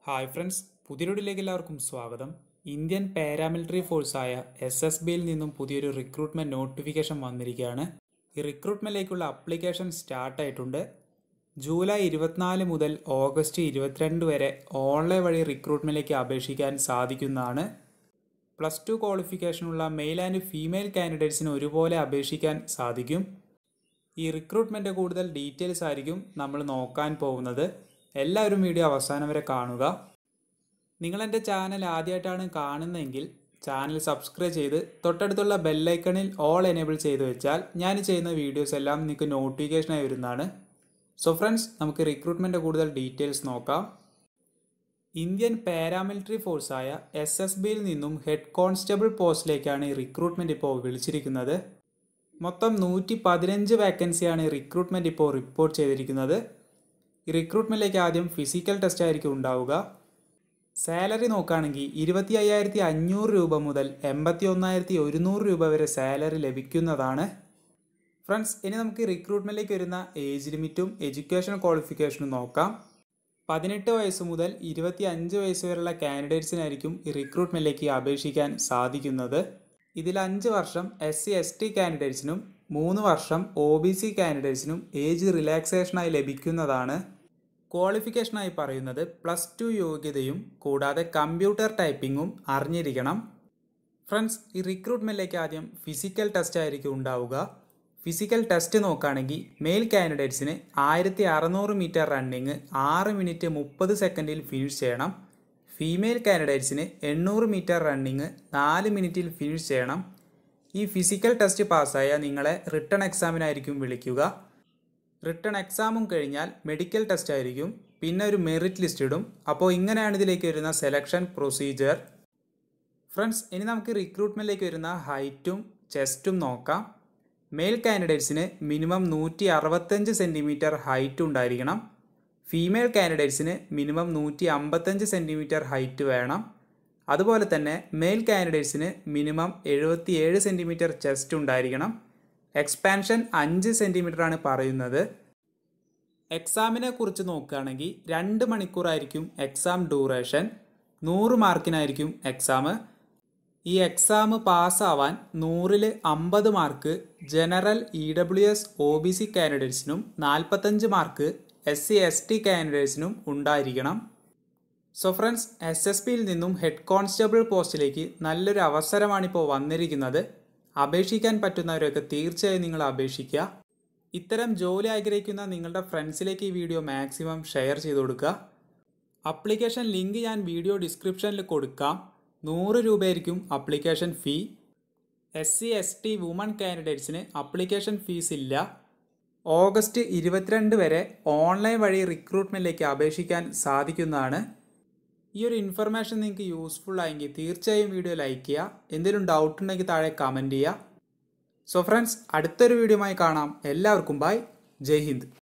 hi friends പുതിയൊരിലേക്ക് എല്ലാവർക്കും സ്വാഗതം ഇന്ത്യൻ പാരാമിലിറ്ററി ഫോഴ്സായ എസ് എസ് ബിയിൽ നിന്നും പുതിയൊരു റിക്രൂട്ട്മെൻറ്റ് നോട്ടിഫിക്കേഷൻ വന്നിരിക്കുകയാണ് ഈ റിക്രൂട്ട്മെൻറ്റിലേക്കുള്ള അപ്ലിക്കേഷൻ സ്റ്റാർട്ടായിട്ടുണ്ട് ജൂലൈ ഇരുപത്തിനാല് മുതൽ ഓഗസ്റ്റ് ഇരുപത്തിരണ്ട് വരെ ഓൺലൈൻ വഴി റിക്രൂട്ട്മെൻറ്റിലേക്ക് അപേക്ഷിക്കാൻ സാധിക്കുന്നതാണ് പ്ലസ് ടു ക്വാളിഫിക്കേഷനുള്ള മെയിൽ ആൻഡ് ഫീമെയിൽ കാൻഡിഡേറ്റ്സിന് ഒരുപോലെ അപേക്ഷിക്കാൻ സാധിക്കും ഈ റിക്രൂട്ട്മെൻറ്റ് കൂടുതൽ ഡീറ്റെയിൽസ് ആയിരിക്കും നമ്മൾ നോക്കാൻ പോകുന്നത് എല്ലാവരും വീഡിയോ അവസാനം വരെ കാണുക നിങ്ങൾ എൻ്റെ ചാനൽ ആദ്യമായിട്ടാണ് കാണുന്നതെങ്കിൽ ചാനൽ സബ്സ്ക്രൈബ് ചെയ്ത് തൊട്ടടുത്തുള്ള ബെല്ലൈക്കണിൽ ഓൾ എനേബിൾ ചെയ്ത് വെച്ചാൽ ഞാൻ ചെയ്യുന്ന വീഡിയോസ് എല്ലാം നിങ്ങൾക്ക് നോട്ടിഫിക്കേഷനായി വരുന്നതാണ് സോ ഫ്രണ്ട്സ് നമുക്ക് റിക്രൂട്ട്മെൻറ്റ് കൂടുതൽ ഡീറ്റെയിൽസ് നോക്കാം ഇന്ത്യൻ പാരാമിലിറ്ററി ഫോഴ്സായ എസ് എസ് ബിയിൽ നിന്നും ഹെഡ് കോൺസ്റ്റബിൾ പോസ്റ്റിലേക്കാണ് ഈ റിക്രൂട്ട്മെൻറ്റ് ഇപ്പോൾ വിളിച്ചിരിക്കുന്നത് മൊത്തം നൂറ്റി പതിനഞ്ച് വാക്കൻസിയാണ് റിക്രൂട്ട്മെൻറ്റ് ഇപ്പോൾ റിപ്പോർട്ട് ചെയ്തിരിക്കുന്നത് ഈ റിക്രൂട്ട്മെൻറ്റിലേക്ക് ആദ്യം ഫിസിക്കൽ ടെസ്റ്റ് ആയിരിക്കും ഉണ്ടാവുക സാലറി നോക്കുകയാണെങ്കിൽ ഇരുപത്തി അയ്യായിരത്തി അഞ്ഞൂറ് രൂപ മുതൽ എൺപത്തി ഒന്നായിരത്തി ഒരുന്നൂറ് രൂപ വരെ സാലറി ലഭിക്കുന്നതാണ് ഫ്രണ്ട്സ് ഇനി നമുക്ക് റിക്രൂട്ട്മെൻറ്റിലേക്ക് വരുന്ന ഏജ് ലിമിറ്റും എഡ്യൂക്കേഷൻ ക്വാളിഫിക്കേഷനും നോക്കാം പതിനെട്ട് വയസ്സ് മുതൽ ഇരുപത്തി അഞ്ച് വയസ്സ് വരെയുള്ള കാൻഡിഡേറ്റ്സിനായിരിക്കും ഈ റിക്രൂട്ട്മെൻറ്റിലേക്ക് അപേക്ഷിക്കാൻ സാധിക്കുന്നത് ഇതിൽ അഞ്ച് വർഷം എസ് സി എസ് ടി കാൻഡിഡേറ്റ്സിനും മൂന്ന് വർഷം ഒ ബി സി കാൻഡിഡേറ്റ്സിനും ഏജ് റിലാക്സേഷനായി ലഭിക്കുന്നതാണ് ക്വാളിഫിക്കേഷനായി പറയുന്നത് പ്ലസ് ടു യോഗ്യതയും കൂടാതെ കമ്പ്യൂട്ടർ ടൈപ്പിങ്ങും അറിഞ്ഞിരിക്കണം ഫ്രണ്ട്സ് ഈ റിക്രൂട്ട്മെൻറ്റിലേക്ക് ആദ്യം ഫിസിക്കൽ ടെസ്റ്റ് ആയിരിക്കും ഉണ്ടാവുക ഫിസിക്കൽ ടെസ്റ്റ് നോക്കുകയാണെങ്കിൽ മെയിൽ കാൻഡിഡേറ്റ്സിന് ആയിരത്തി അറുന്നൂറ് മീറ്റർ റണ്ണിങ് ആറ് മിനിറ്റ് മുപ്പത് സെക്കൻഡിൽ ഫിനിഷ് ചെയ്യണം ഫീമെയിൽ കാൻഡിഡേറ്റ്സിന് എണ്ണൂറ് മീറ്റർ റണ്ണിങ് നാല് മിനിറ്റിൽ ഫിനിഷ് ചെയ്യണം ഈ ഫിസിക്കൽ ടെസ്റ്റ് പാസ്സായ നിങ്ങളെ റിട്ടേൺ എക്സാമിനായിരിക്കും വിളിക്കുക റിട്ടേൺ എക്സാമും കഴിഞ്ഞാൽ മെഡിക്കൽ ടെസ്റ്റ് ആയിരിക്കും പിന്നെ ഒരു മെറിറ്റ് ലിസ്റ്റ് ഇടും അപ്പോൾ ഇങ്ങനെയാണ് ഇതിലേക്ക് വരുന്ന സെലക്ഷൻ പ്രൊസീജിയർ ഫ്രണ്ട്സ് ഇനി നമുക്ക് റിക്രൂട്ട്മെൻറ്റിലേക്ക് വരുന്ന ഹൈറ്റും ചെസ്റ്റും നോക്കാം മെയിൽ കാൻഡിഡേറ്റ്സിന് മിനിമം നൂറ്റി അറുപത്തഞ്ച് സെൻറ്റിമീറ്റർ ഹൈറ്റ് ഉണ്ടായിരിക്കണം ഫീമെയിൽ കാൻഡിഡേറ്റ്സിന് മിനിമം നൂറ്റി അമ്പത്തഞ്ച് സെൻറ്റിമീറ്റർ ഹൈറ്റ് വേണം അതുപോലെ തന്നെ മെയിൽ കാൻഡിഡേറ്റ്സിന് മിനിമം എഴുപത്തിയേഴ് സെൻറ്റിമീറ്റർ ചെസ്റ്റ് ഉണ്ടായിരിക്കണം എക്സ്പാൻഷൻ അഞ്ച് സെൻറ്റിമീറ്റർ ആണ് പറയുന്നത് എക്സാമിനെ കുറിച്ച് നോക്കുകയാണെങ്കിൽ രണ്ട് മണിക്കൂറായിരിക്കും എക്സാം ഡ്യൂറേഷൻ നൂറ് മാർക്കിനായിരിക്കും എക്സാം ഈ എക്സാം പാസ്സാവാൻ നൂറിൽ അമ്പത് mark general E W S O B C കാൻഡിഡേറ്റ്സിനും നാൽപ്പത്തഞ്ച് mark S C S T കാൻഡിഡേറ്റ്സിനും ഉണ്ടായിരിക്കണം സോ ഫ്രണ്ട്സ് എസ് എസ് പിയിൽ നിന്നും ഹെഡ് കോൺസ്റ്റബിൾ പോസ്റ്റിലേക്ക് നല്ലൊരു അവസരമാണിപ്പോൾ വന്നിരിക്കുന്നത് അപേക്ഷിക്കാൻ പറ്റുന്നവരൊക്കെ തീർച്ചയായും നിങ്ങൾ അപേക്ഷിക്കുക ഇത്തരം ജോലി ആഗ്രഹിക്കുന്ന നിങ്ങളുടെ ഫ്രണ്ട്സിലേക്ക് ഈ വീഡിയോ മാക്സിമം ഷെയർ ചെയ്ത് കൊടുക്കുക അപ്ലിക്കേഷൻ ലിങ്ക് ഞാൻ വീഡിയോ ഡിസ്ക്രിപ്ഷനിൽ കൊടുക്കാം നൂറ് രൂപയായിരിക്കും application fee S C S T woman കാൻഡിഡേറ്റ്സിന് അപ്ലിക്കേഷൻ ഫീസ് ഇല്ല ഓഗസ്റ്റ് ഇരുപത്തിരണ്ട് വരെ ഓൺലൈൻ വഴി റിക്രൂട്ട്മെൻറ്റിലേക്ക് അപേക്ഷിക്കാൻ സാധിക്കുന്നതാണ് ഈ ഒരു ഇൻഫർമേഷൻ നിങ്ങൾക്ക് യൂസ്ഫുൾ ആയെങ്കിൽ തീർച്ചയായും വീഡിയോ ലൈക്ക് ചെയ്യുക എന്തെങ്കിലും ഡൗട്ട് ഉണ്ടെങ്കിൽ താഴെ കമൻറ്റ് ചെയ്യുക സോ ഫ്രണ്ട്സ് അടുത്തൊരു വീഡിയോയുമായി കാണാം എല്ലാവർക്കും ബൈ ജയ് ഹിന്ദ്